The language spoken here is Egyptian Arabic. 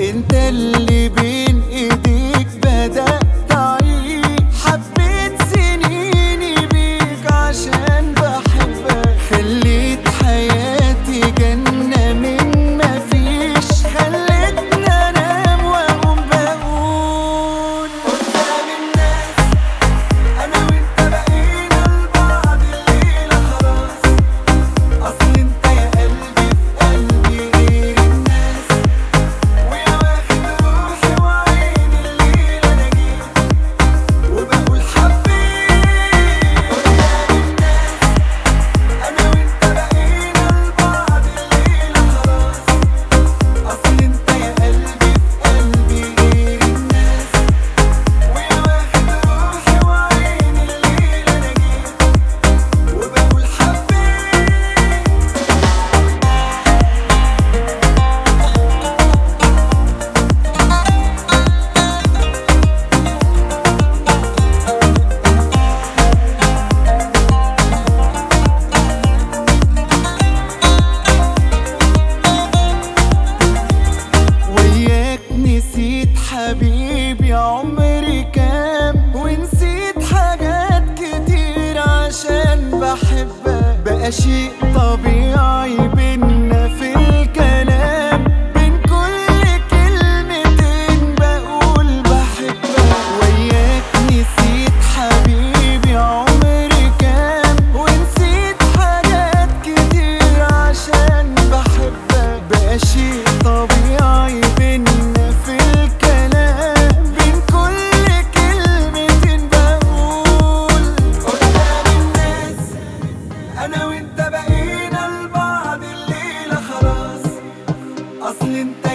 انت اللي بين ايديك بدأت اعيش حبيت سنيني بيك عشان بحبك خليت حياتي جنة من مفيش خلتني انام واقوم بقول قدام الناس انا وانت بقينا لبعض الليلة خلاص اصل انت يا قلبي في قلبي غير الناس ويا واخد روحي وعيني الليلة انا جيت وبقول حبيت قدام الناس انا وانت بقينا لبعض الليلة خلاص اصل انت يا قلبي في قلبي غير الناس ويا واخد روحي وعيني الليلة انا جيت وبقول حبيت وياك نسيت حبيبي عمري كام ونسيت حاجات كتير عشان بحبك بقى شيء طبيعي بينا في الكلام بين كل كلمتين بقول بحبك وياك نسيت حبيبي عمري كام ونسيت حاجات كتير عشان بحبك بقى شيء طبيعي بينا في الكلام بين كل كلمتين بقول قدام الناس انا وانت بقينا لبعض الليلة خلاص اصل انت